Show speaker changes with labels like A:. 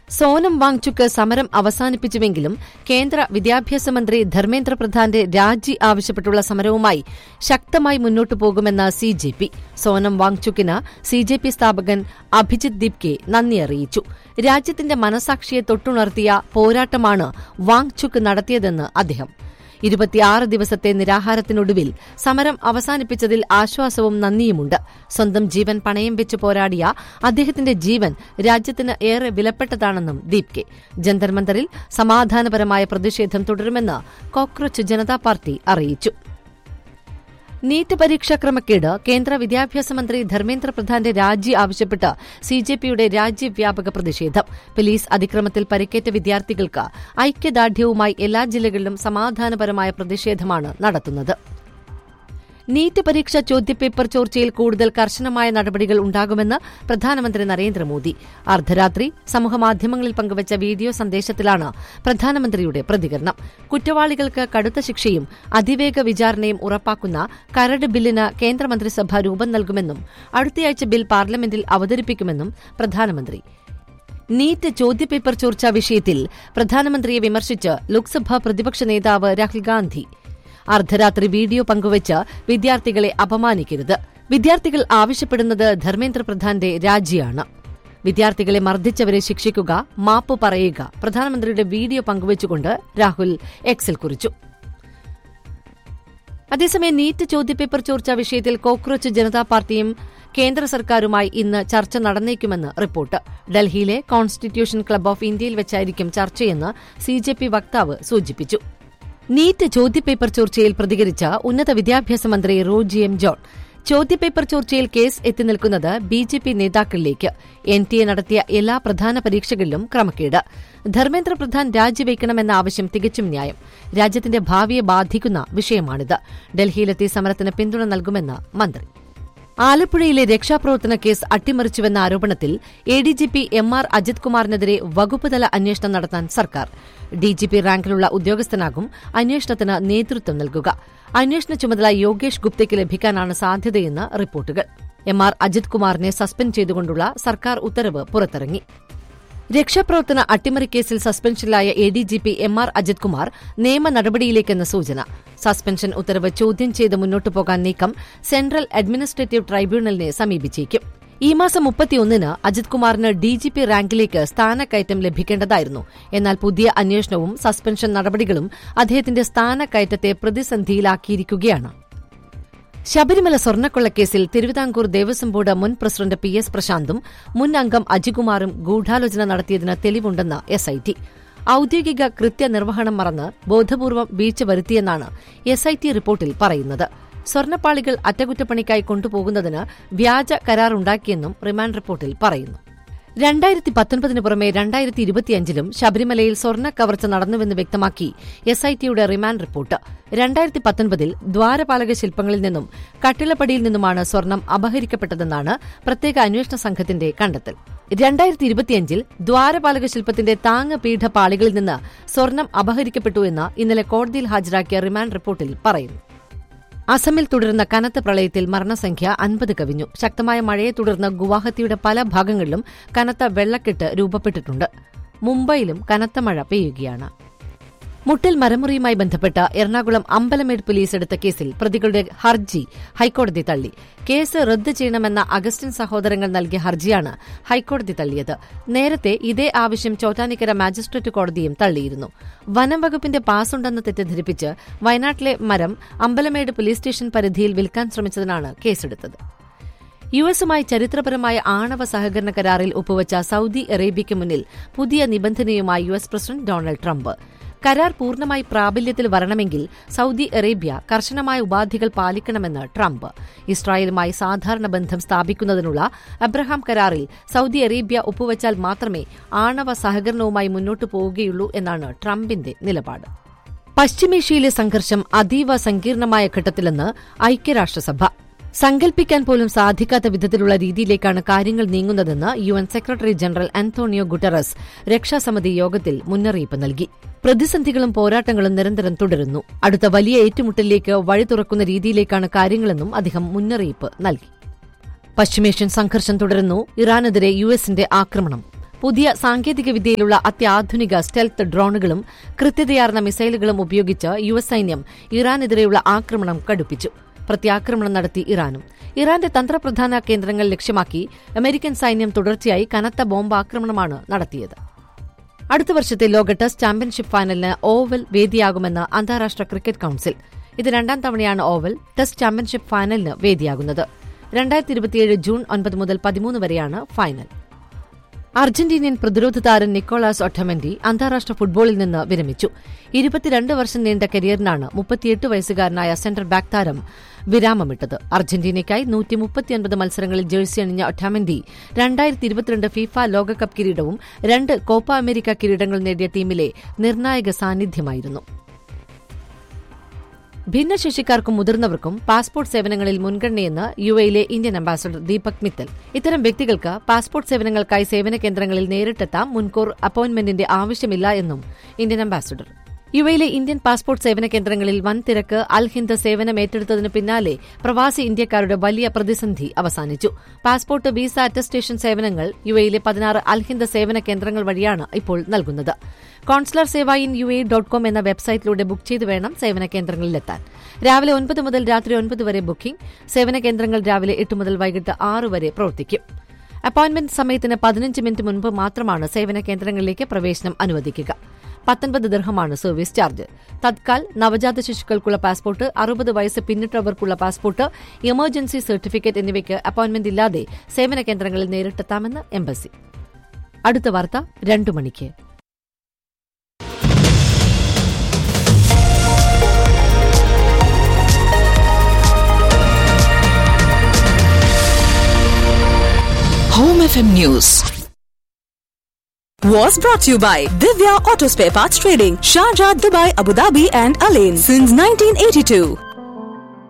A: സോനം വാങ്ചുക്ക് സമരം അവസാനിപ്പിച്ചുവെങ്കിലും കേന്ദ്ര വിദ്യാഭ്യാസ മന്ത്രി ധർമ്മേന്ദ്ര പ്രധാന്റെ രാജി ആവശ്യപ്പെട്ടുള്ള സമരവുമായി ശക്തമായി മുന്നോട്ടു പോകുമെന്ന് സി ജെ പി സോനം വാങ്ചുക്കിന് സി ജെ പി സ്ഥാപകൻ അഭിജിത് ദിപ്കെ നന്ദി അറിയിച്ചു രാജ്യത്തിന്റെ മനസാക്ഷിയെ തൊട്ടുണർത്തിയ പോരാട്ടമാണ് വാങ്ചുക്ക് നടത്തിയതെന്ന് അദ്ദേഹം ഇരുപത്തിയാറ് ദിവസത്തെ നിരാഹാരത്തിനൊടുവിൽ സമരം അവസാനിപ്പിച്ചതിൽ ആശ്വാസവും നന്ദിയുമുണ്ട് സ്വന്തം ജീവൻ പണയം വെച്ച് പോരാടിയ അദ്ദേഹത്തിന്റെ ജീവൻ രാജ്യത്തിന് ഏറെ വിലപ്പെട്ടതാണെന്നും ദീപ്കെ ജന്തർ മന്ദറിൽ സമാധാനപരമായ പ്രതിഷേധം തുടരുമെന്ന് കോക്രോച്ച് ജനതാ പാർട്ടി അറിയിച്ചു നീറ്റ് പരീക്ഷാ ക്രമക്കേട് കേന്ദ്ര വിദ്യാഭ്യാസ മന്ത്രി ധർമ്മേന്ദ്ര പ്രധാന്റെ രാജി ആവശ്യപ്പെട്ട് സിജെപിയുടെ രാജ്യവ്യാപക പ്രതിഷേധം പോലീസ് അതിക്രമത്തിൽ പരിക്കേറ്റ വിദ്യാർത്ഥികൾക്ക് ഐക്യദാർഢ്യവുമായി എല്ലാ ജില്ലകളിലും സമാധാനപരമായ പ്രതിഷേധമാണ് നടത്തുന്നത് നീറ്റ് പരീക്ഷ ചോദ്യപേപ്പർ ചോർച്ചയിൽ കൂടുതൽ കർശനമായ നടപടികൾ ഉണ്ടാകുമെന്ന് പ്രധാനമന്ത്രി നരേന്ദ്രമോദി അർദ്ധരാത്രി സമൂഹമാധ്യമങ്ങളിൽ പങ്കുവച്ച വീഡിയോ സന്ദേശത്തിലാണ് പ്രധാനമന്ത്രിയുടെ പ്രതികരണം കുറ്റവാളികൾക്ക് കടുത്ത ശിക്ഷയും അതിവേഗ വിചാരണയും ഉറപ്പാക്കുന്ന കരട് ബില്ലിന് കേന്ദ്രമന്ത്രിസഭ രൂപം നൽകുമെന്നും അടുത്തയാഴ്ച ബിൽ പാർലമെന്റിൽ അവതരിപ്പിക്കുമെന്നും പ്രധാനമന്ത്രി നീറ്റ് ചോദ്യപേപ്പർ ചോർച്ചാ വിഷയത്തിൽ പ്രധാനമന്ത്രിയെ വിമർശിച്ച് ലോക്സഭാ പ്രതിപക്ഷ നേതാവ് രാഹുൽ ഗാന്ധി അർദ്ധരാത്രി വീഡിയോ പങ്കുവച്ച് വിദ്യാർത്ഥികളെ അപമാനിക്കരുത് വിദ്യാർത്ഥികൾ ആവശ്യപ്പെടുന്നത് ധർമ്മേന്ദ്ര പ്രധാന്റെ രാജിയാണ് വിദ്യാർത്ഥികളെ മർദ്ദിച്ചവരെ ശിക്ഷിക്കുക മാപ്പ് പറയുക പ്രധാനമന്ത്രിയുടെ വീഡിയോ പങ്കുവച്ചുകൊണ്ട് രാഹുൽ എക്സിൽ കുറിച്ചു അതേസമയം നീറ്റ് ചോദ്യപേപ്പർ ചോർച്ചാ വിഷയത്തിൽ കോക്രോച്ച് ജനതാ പാർട്ടിയും കേന്ദ്ര സർക്കാരുമായി ഇന്ന് ചർച്ച നടന്നേക്കുമെന്ന് റിപ്പോർട്ട് ഡൽഹിയിലെ കോൺസ്റ്റിറ്റ്യൂഷൻ ക്ലബ് ഓഫ് ഇന്ത്യയിൽ വെച്ചായിരിക്കും ചർച്ചയെന്ന് സിജെപി വക്താവ് സൂചിപ്പിച്ചു നീറ്റ് ചോദ്യപേപ്പർ ചോർച്ചയിൽ പ്രതികരിച്ച ഉന്നത വിദ്യാഭ്യാസ മന്ത്രി റോജി എം ജോൺ ചോദ്യപേപ്പർ ചോർച്ചയിൽ കേസ് എത്തിനിൽക്കുന്നത് ബി ജെ പി നേതാക്കളിലേക്ക് എൻ ടി എ നടത്തിയ എല്ലാ പ്രധാന പരീക്ഷകളിലും ക്രമക്കേട് ധർമ്മേന്ദ്ര പ്രധാൻ രാജിവെക്കണമെന്ന ആവശ്യം തികച്ചും ന്യായം രാജ്യത്തിന്റെ ഭാവിയെ ബാധിക്കുന്ന വിഷയമാണിത് ഡൽഹിയിലെത്തി സമരത്തിന് പിന്തുണ നൽകുമെന്ന് മന്ത്രി ആലപ്പുഴയിലെ രക്ഷാപ്രവർത്തന കേസ് അട്ടിമറിച്ചുവെന്ന ആരോപണത്തിൽ A D G P M R Ajith കുമാറിനെതിരെ വകുപ്പുതല അന്വേഷണം നടത്താൻ സർക്കാർ ഡിജിപി റാങ്കിലുള്ള ഉദ്യോഗസ്ഥനാകും അന്വേഷണത്തിന് നേതൃത്വം നൽകുക അന്വേഷണ ചുമതല യോഗേഷ് ഗുപ്തയ്ക്ക് ലഭിക്കാനാണ് സാധ്യതയെന്ന് റിപ്പോർട്ടുകൾ എം ആർ അജിത് കുമാറിനെ സസ്പെൻഡ് ചെയ്തുകൊണ്ടുള്ള സർക്കാർ ഉത്തരവ് പുറത്തിറങ്ങി രക്ഷാപ്രവർത്തന അട്ടിമറിക്കേസിൽ സസ്പെൻഷനിലായ A D G P M R Ajith Kumar നിയമ നടപടിയിലേക്കെന്ന സൂചന സസ്പെൻഷൻ ഉത്തരവ് ചോദ്യം ചെയ്ത് മുന്നോട്ടു പോകാൻ നീക്കം സെൻട്രൽ അഡ്മിനിസ്ട്രേറ്റീവ് ട്രൈബ്യൂണലിനെ സമീപിച്ചേക്കും ഈ മാസം മുപ്പത്തിയൊന്നിന് അജിത് കുമാറിന് ഡിജിപി റാങ്കിലേക്ക് സ്ഥാനക്കയറ്റം ലഭിക്കേണ്ടതായിരുന്നു എന്നാൽ പുതിയ അന്വേഷണവും സസ്പെൻഷൻ നടപടികളും അദ്ദേഹത്തിന്റെ സ്ഥാനക്കയറ്റത്തെ പ്രതിസന്ധിയിലാക്കിയിരിക്കുകയാണ് ശബരിമല സ്വർണ്ണക്കൊള്ളക്കേസിൽ തിരുവിതാംകൂർ ദേവസ്വം ബോർഡ് മുൻ പ്രസിഡന്റ് പി എസ് പ്രശാന്തും മുൻ അംഗം അജികുമാറും ഗൂഢാലോചന നടത്തിയതിന് തെളിവുണ്ടെന്ന് എസ്ഐടി ഔദ്യോഗിക കൃത്യനിർവഹണം മറന്ന് ബോധപൂർവം വീഴ്ച വരുത്തിയെന്നാണ് എസ്ഐടി റിപ്പോർട്ടിൽ പറയുന്നത് സ്വർണ്ണപ്പാളികൾ അറ്റകുറ്റപ്പണിക്കായി കൊണ്ടുപോകുന്നതിന് വ്യാജ കരാറുണ്ടാക്കിയെന്നും റിമാൻഡ് റിപ്പോർട്ടിൽ പറയുന്നു രണ്ടായിരത്തി പത്തൊൻപതിന് പുറമെ രണ്ടായിരത്തി ഇരുപത്തിയഞ്ചിലും ശബരിമലയിൽ സ്വർണ്ണ കവർച്ച നടന്നുവെന്ന് വ്യക്തമാക്കി എസ്ഐടിയുടെ റിമാൻഡ് റിപ്പോർട്ട് രണ്ടായിരത്തി പത്തൊൻപതിൽ ദ്വാരപാലക ശില്പങ്ങളിൽ നിന്നും കട്ടിളപ്പടിയിൽ നിന്നുമാണ് സ്വർണം അപഹരിക്കപ്പെട്ടതെന്നാണ് പ്രത്യേക അന്വേഷണ സംഘത്തിന്റെ കണ്ടെത്തൽ രണ്ടായിരത്തി ഇരുപത്തിയഞ്ചിൽ ദ്വാരപാലക ശില്പത്തിന്റെ താങ്ങ് പീഠ പാളികളിൽ നിന്ന് സ്വർണം അപഹരിക്കപ്പെട്ടുവെന്ന് ഇന്നലെ കോടതിയിൽ ഹാജരാക്കിയ റിമാൻഡ് റിപ്പോർട്ടിൽ പറയുന്നു അസമിൽ തുടരുന്ന കനത്ത പ്രളയത്തിൽ മരണസംഖ്യ അൻപത് കവിഞ്ഞു ശക്തമായ മഴയെ തുടർന്ന് ഗുവാഹത്തിയുടെ പല ഭാഗങ്ങളിലും കനത്ത വെള്ളക്കെട്ട് രൂപപ്പെട്ടിട്ടുണ്ട് മുംബൈയിലും കനത്ത മഴ പെയ്യുകയാണ് മുട്ടിൽ മരമുറിയുമായി ബന്ധപ്പെട്ട് എറണാകുളം അമ്പലമേട് പോലീസ് എടുത്ത കേസിൽ പ്രതികളുടെ ഹർജി ഹൈക്കോടതി തള്ളി കേസ് റദ്ദ് ചെയ്യണമെന്ന അഗസ്റ്റിൻ സഹോദരങ്ങൾ നൽകിയ ഹർജിയാണ് ഹൈക്കോടതി തള്ളിയത് നേരത്തെ ഇതേ ആവശ്യം ചോറ്റാനിക്കര മാജിസ്ട്രേറ്റ് കോടതിയും തള്ളിയിരുന്നു വനം വകുപ്പിന്റെ പാസുണ്ടെന്ന് തെറ്റിദ്ധരിപ്പിച്ച് വയനാട്ടിലെ മരം അമ്പലമേട് പോലീസ് സ്റ്റേഷൻ പരിധിയിൽ വിൽക്കാൻ ശ്രമിച്ചതിനാണ് കേസെടുത്തത് യു എസുമായി ചരിത്രപരമായ ആണവ സഹകരണ കരാറിൽ ഒപ്പുവച്ച സൌദി അറേബ്യയ്ക്ക് മുന്നിൽ പുതിയ നിബന്ധനയുമായി U S president Donald Trump കരാർ പൂർണ്ണമായി പ്രാബല്യത്തിൽ വരണമെങ്കിൽ സൌദി അറേബ്യ കർശനമായ ഉപാധികൾ പാലിക്കണമെന്ന് ട്രംപ് ഇസ്രായേലുമായി സാധാരണ ബന്ധം സ്ഥാപിക്കുന്നതിനുള്ള അബ്രഹാം കരാറിൽ സൌദി അറേബ്യ ഒപ്പുവച്ചാൽ മാത്രമേ ആണവ സഹകരണവുമായി മുന്നോട്ടു പോവുകയുള്ളൂ എന്നാണ് ട്രംപിന്റെ നിലപാട് പശ്ചിമേഷ്യയിലെ സംഘർഷം അതീവ സങ്കീർണമായ ഘട്ടത്തിലെന്ന് ഐക്യരാഷ്ട്രസഭ സങ്കൽപ്പിക്കാൻ പോലും സാധിക്കാത്ത വിധത്തിലുള്ള രീതിയിലേക്കാണ് കാര്യങ്ങൾ നീങ്ങുന്നതെന്ന് U N secretary general Antonio Guterres രക്ഷാസമിതി യോഗത്തിൽ മുന്നറിയിപ്പ് നൽകി പ്രതിസന്ധികളും പോരാട്ടങ്ങളും നിരന്തരം തുടരുന്നു അടുത്ത വലിയ ഏറ്റുമുട്ടലിലേക്ക് വഴി തുറക്കുന്ന രീതിയിലേക്കാണ് കാര്യങ്ങളെന്നും അദ്ദേഹം മുന്നറിയിപ്പ് നൽകി പശ്ചിമേഷ്യൻ സംഘർഷം തുടരുന്നു ഇറാനെതിരെ യു എസിന്റെ ആക്രമണം പുതിയ സാങ്കേതിക വിദ്യയിലുള്ള അത്യാധുനിക സ്റ്റെൽത്ത് ഡ്രോണുകളും കൃത്യതയാർന്ന മിസൈലുകളും ഉപയോഗിച്ച് യു എസ് സൈന്യം ഇറാനെതിരെയുള്ള ആക്രമണം കടുപ്പിച്ചു പ്രത്യാക്രമണം നടത്തി ഇറാനും ഇറാന്റെ തന്ത്രപ്രധാന കേന്ദ്രങ്ങൾ ലക്ഷ്യമാക്കി അമേരിക്കൻ സൈന്യം തുടർച്ചയായി കനത്ത ബോംബാക്രമണമാണ് നടത്തിയത് അടുത്ത വർഷത്തെ ലോക ടെസ്റ്റ് ചാമ്പ്യൻഷിപ്പ് ഫൈനലിന് ഓവൽ വേദിയാകുമെന്ന് അന്താരാഷ്ട്ര ക്രിക്കറ്റ് കൌൺസിൽ ഇത് രണ്ടാം തവണയാണ് ഓവൽ ടെസ്റ്റ് ചാമ്പ്യൻഷിപ്പ് ഫൈനലിന് വേദിയാകുന്നത് രണ്ടായിരത്തി ഇരുപത്തിയേഴ് ജൂൺ ഒൻപത് മുതൽ പതിമൂന്ന് വരെയാണ് ഫൈനൽ അർജന്റീനിയൻ പ്രതിരോധ താരം നിക്കോളാസ് ഒട്ടമന്റി അന്താരാഷ്ട്ര ഫുട്ബോളിൽ നിന്ന് വിരമിച്ചു ഇരുപത്തിരണ്ട് വർഷം നീണ്ട കരിയറിനാണ് മുപ്പത്തിയെട്ട് വയസ്സുകാരനായ സെന്റർ ബാക്ക് താരം വിരാമമിട്ടത് അർജന്റീനയ്ക്കായി നൂറ്റി മുപ്പത്തിയൊൻപത് മത്സരങ്ങളിൽ ജേഴ്സി അണിഞ്ഞ ഒട്ടാമന്റി രണ്ടായിരത്തി ഇരുപത്തിരണ്ട് ഫിഫ ലോകകപ്പ് കിരീടവും രണ്ട് കോപ്പ അമേരിക്ക കിരീടങ്ങൾ നേടിയ ടീമിലെ നിർണായക സാന്നിധ്യമായിരുന്നു ഭിന്നശേഷിക്കാർക്കും മുതിർന്നവർക്കും പാസ്പോർട്ട് സേവനങ്ങളിൽ മുൻഗണനയെന്ന് യു എയിലെ ഇന്ത്യൻ അംബാസഡർ ദീപക് മിത്തൽ ഇത്തരം വ്യക്തികൾക്ക് പാസ്പോർട്ട് സേവനങ്ങൾക്കായി സേവന കേന്ദ്രങ്ങളിൽ നേരിട്ടെത്താം മുൻകൂർ അപ്പോയിന്റ്മെന്റിന്റെ ആവശ്യമില്ല എന്നും ഇന്ത്യൻ അംബാസഡർ യു എയിലെ ഇന്ത്യൻ പാസ്പോർട്ട് സേവന കേന്ദ്രങ്ങളിൽ വൻ തിരക്ക് അൽ ഹിന്ദ് സേവനം ഏറ്റെടുത്തതിനു പിന്നാലെ പ്രവാസി ഇന്ത്യക്കാരുടെ വലിയ പ്രതിസന്ധി അവസാനിച്ചു പാസ്പോർട്ട് വിസ അറ്റസ്റ്റേഷൻ സേവനങ്ങൾ യു എയിലെ പതിനാറ് അൽ ഹിന്ദ് സേവന കേന്ദ്രങ്ങൾ വഴിയാണ് ഇപ്പോൾ നൽകുന്നത് consular Seva in U A dot com എന്ന വെബ്സൈറ്റിലൂടെ ബുക്ക് ചെയ്ത് വേണം സേവന കേന്ദ്രങ്ങളിലെത്താൻ രാവിലെ ഒൻപത് മുതൽ രാത്രി ഒൻപത് വരെ ബുക്കിംഗ് സേവന കേന്ദ്രങ്ങൾ രാവിലെ എട്ട് മുതൽ വൈകിട്ട് ആറ് വരെ പ്രവർത്തിക്കും അപ്പോയിന്റ്മെന്റ് സമയത്തിന് പതിനഞ്ച് മിനിറ്റ് മുൻപ് മാത്രമാണ് സേവന കേന്ദ്രങ്ങളിലേക്ക് പ്രവേശനം അനുവദിക്കുക പത്തൊൻപത് ദീർഘമാണ് സർവീസ് ചാർജ് തത്കാൽ നവജാത ശിശുക്കൾക്കുള്ള പാസ്പോർട്ട് അറുപത് വയസ്സ് പിന്നിട്ടവർക്കുള്ള പാസ്പോർട്ട് എമർജൻസി സർട്ടിഫിക്കറ്റ് എന്നിവയ്ക്ക് അപ്പോയിന്റ്മെന്റ് ഇല്ലാതെ സേവന കേന്ദ്രങ്ങളിൽ നേരിട്ടെത്താമെന്ന് എംബസി അടുത്ത വാർത്ത രണ്ടു മണിക്ക്
B: Home FM News.
C: Was brought to you by Divya Auto Spare Parts Trading, Sharjah, Dubai, Abu Dhabi, and Alain since 1982.